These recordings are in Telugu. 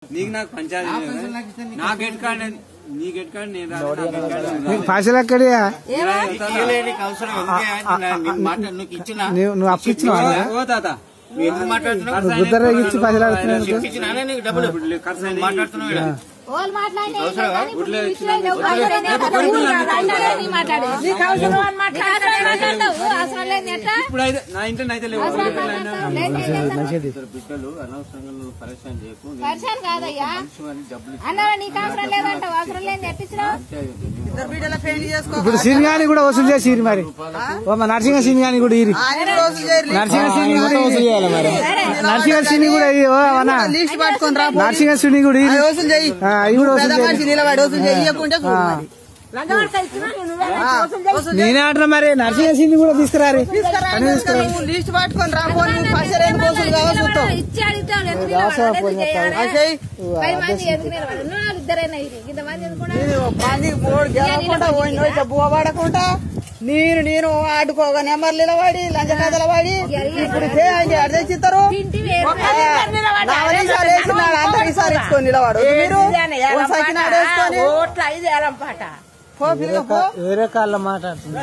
నీకు నాకు పంచాయతీ నా గెట్ కార్డ్ నీ గెట్ కార్డ్ నేను రాదు, నా గెట్ కార్డ్ నువ్వు నీకు పైసలు ఎక్కడియా నీకు అవసరం ఎందుకే? నా- నీ మాట నువ్వు ఇచ్చినా నువ్వు నువ్వు అప్పు ఇచ్చినావా రాదు. ఓ తాత నువ్వు ఎందుకు మాట్లాడుతున్నావు నువ్వు గుద్దర ఇచ్చి పైసలు అడుగుతున్నావు చెప్పు ఇచ్చినానే నీకు డబ్బులు ఖర్చు నువ్వు మాట్లాడుతున్నావు ఈడ. వాళ్ళు మాట్లాడినా ఏం అవసరమా? కానీ ఇప్పుడు నీ విషయం నువ్వు మాట్లాడినా కదా, ఊరు కాదు, అంటే నీ మాట్లాడు. నీకు అవసరం అని మాట్లాడతావు, మాట్లాడతావు. అవసరం లేని ఎట్ట? ఇప్పుడు అయితే నా ఇంట్లో అయితే లేవు అవసరం మాట్లాడతావు, లేని ఎట్ట? మంచిది ఇద్దరు బిడ్డలు అనవసరంగా నువ్వు పరేషాన్ చేయకు నేను పరిచయం కాదయ్యా మనిషిని డబ్బులు అన్నవా నీకు అవసరం లేదంటావు అవసరం లేని ఎట్టించినావు ఇద్దరు బిడ్డల పెళ్లి చేసుకో ఇప్పుడు సినిమాని కూడా వసూలు చేసి ఇరి మరి ఓ మా నరసింహ సినిమాని కూడా ఇరి ఆయన రోజు చేయరు నరసింహ సిని కూడా వసూలు చేయాలి మరి నరసింహ సిని కూడా ఇయ్యి, ఓ అన్నా లిస్ట్ పట్టుకొని రా నరసింహ సిని కూడా ఇరి అది వసూలు చెయ్యి ఆ, ఇవి కూడా పెద్ద వసూలు చేయాలి మనిషి నిలబడి వసూలు చెయ్యకుంటే చూడు ఆ. మరి. ఆ, వసూలు నేనే అంటున్నా మరి నరసింహ సిని కూడా తీసుకురారి తీసుకురా, తీసుకురా, నువ్వు లిస్ట్ పట్టుకొని రా పో, నువ్వు పైసలు ఏం వసూలు కావాలి చూస్తావు ఇచ్చి అడుగుతావు ఎందుకు నిలబడాలి? ఎందుకు చేయాలి? అది చెయ్యి. పది మంది ఎందుకు నిలబడాలి? నువ్వు వాళ్ళు ఇద్దరైనా ఇది ఇంతమంది ఎందుకు కూడా నేను పని పోడు గెలవకుండా పోయిన ఇట్లా బువ్వ పడకుండా నేను నేను ఆడుకోగా నెంబర్లు నిలబడి లంచ కథలు పడి ఇప్పుడు చేయండి అడితే చిత్తరు ఇంటి వేరు ఈసారి వేసినాడు అందరు ఈసారి ఇచ్చుకొని నిలబడు మీరు ఒకసారి నాడు వేసుకొని పో పిల్లగా పో వేరే కాళ్ళ మాట్లాడుతున్నా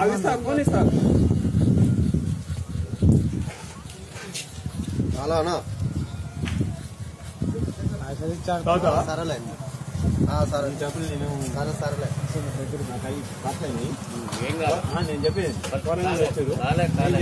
అలానా పైసలు ఇచ్చాడు సరేలే ఆ, సరే సరే సరేలే నేను చెప్పేది కాలే కాలే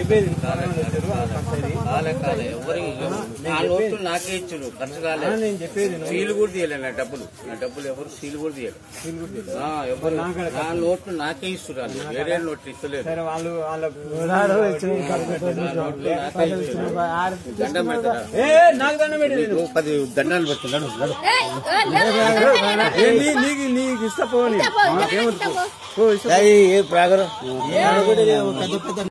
కాలే కాలే ఎవరికి నా నోట్లు నాకే ఇచ్చారు ఖర్చు కాలే నేను చెప్పేది సీలు కూడా తీయలే నా డబ్బులు నా డబ్బులు ఎవరు సీలు కూడా తీయలేదు ఆ, ఎవరు నా నోట్లు నాకే ఇస్తున్నారు వేరే నోట్లు ఇస్తలేదు సరే వాళ్ళు వాళ్ళ ఉన్నాడు, ఇచ్చిన ఖర్చుతో నా నోట్లు నాకే ఇస్తున్నారు దండం పెడతారా నాకు దండం పెట్టి నీకు పది దండాలు పెడుతున్నాడు ఏయ్, ఏయ్, లేవు. నీకు నీకు ఇస్తా పోని ఇట్ట పో, ఇట్ట పో. ఏ ప్రాగరం